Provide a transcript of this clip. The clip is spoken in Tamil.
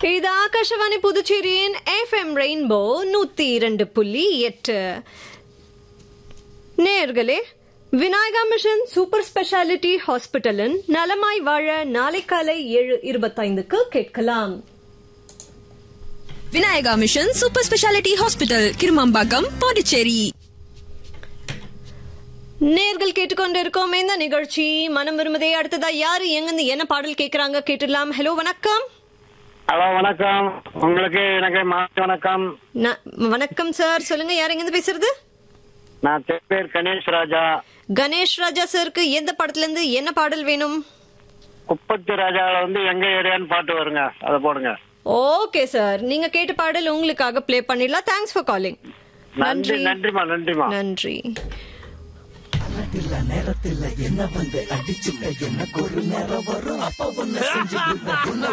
இது ஆகாஷவாணி புதுச்சேரியின் எஃப்எம் ரெயின்போ நூத்தி இரண்டு புள்ளி எட்டு நேர்களே விநாயகா மிஷன் சூப்பர் ஸ்பெஷாலிட்டி ஹாஸ்பிட்டலின் நலமாய் வாழ நாளை காலை ஏழு இருபத்தைந்துக்கு கேட்கலாம் Vinayaka mission super speciality hospital Kirumampakkam Pondicherry நேர்கள் கேட்டுக்கொண்டிருக்கோம் இந்த நிகழ்ச்சி மனம் விரும்புதே அடுத்ததா யாரு எங்கிருந்து என்ன பாடல் கேக்குறாங்க கேட்டுடலாம் ஹலோ வணக்கம் ஹலோ வணக்கம் உங்களுக்கு எனக்கு மாலை வணக்கம் ந- வணக்கம் சார் சொல்லுங்க யார் எங்கிருந்து பேசுறது நான் பேர் கணேஷ் ராஜா கணேஷ் ராஜா சாருக்கு எந்த படத்துல இருந்து என்ன பாடல் வேணும் குப்பத்தி ராஜாவில் வந்து எங்க ஏரியான்னு பாட்டு வருங்க அதை போடுங்க ஓகே சார் நீங்க கேட்ட பாடல் உங்களுக்காக ப்ளே பண்ணிடலாம் தேங்க்ஸ் ஃபார் காலிங் நன்றி நன்றிமா நன்றிமா நன்றி நேரத்தில்ல நேரத்தில்ல என்ன வந்து அடிச்சுட்ட எனக்கு ஒரு நேரம் வரும் அப்ப ஒண்ணு செஞ்சு விடுவேன். உன்னை